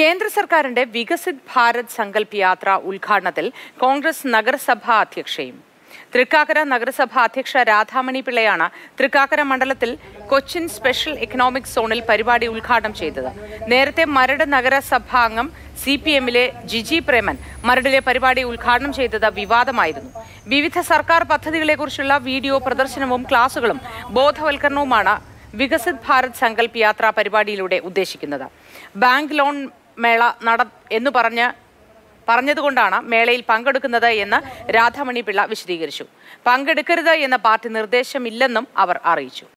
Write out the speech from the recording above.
കേന്ദ്ര സർക്കാരിന്റെ വികസിത് ഭാരത് സങ്കല്പ് യാത്ര ഉദ്ഘാടനത്തിൽ കോൺഗ്രസ് നഗരസഭാ അധ്യക്ഷയും തൃക്കാക്കര നഗരസഭ അധ്യക്ഷ രാധാമണി പിള്ളയാണ് തൃക്കാക്കര മണ്ഡലത്തിൽ കൊച്ചിൻ സ്പെഷ്യൽ എക്കണോമിക് സോണിൽ പരിപാടി ഉദ്ഘാടനം ചെയ്തത് നേരത്തെ മരട് നഗരസഭാംഗം സി പി എമ്മിലെ ജിജി പ്രേമൻ മരടിലെ പരിപാടി ഉദ്ഘാടനം ചെയ്തത് വിവാദമായിരുന്നു വിവിധ സർക്കാർ പദ്ധതികളെക്കുറിച്ചുള്ള വീഡിയോ പ്രദർശനവും ക്ലാസുകളും ബോധവൽക്കരണവുമാണ് വികസിത് ഭാരത് സങ്കല്പ് യാത്ര പരിപാടിയിലൂടെ ഉദ്ദേശിക്കുന്നത് ബാങ്ക് ലോൺ മേള നട എന്ന് പറഞ്ഞ് പറഞ്ഞതുകൊണ്ടാണ് മേളയിൽ പങ്കെടുക്കുന്നത് എന്ന് രാധാമണി പിള്ള വിശദീകരിച്ചു പങ്കെടുക്കരുത് എന്ന പാർട്ടി നിർദ്ദേശമില്ലെന്നും അവർ അറിയിച്ചു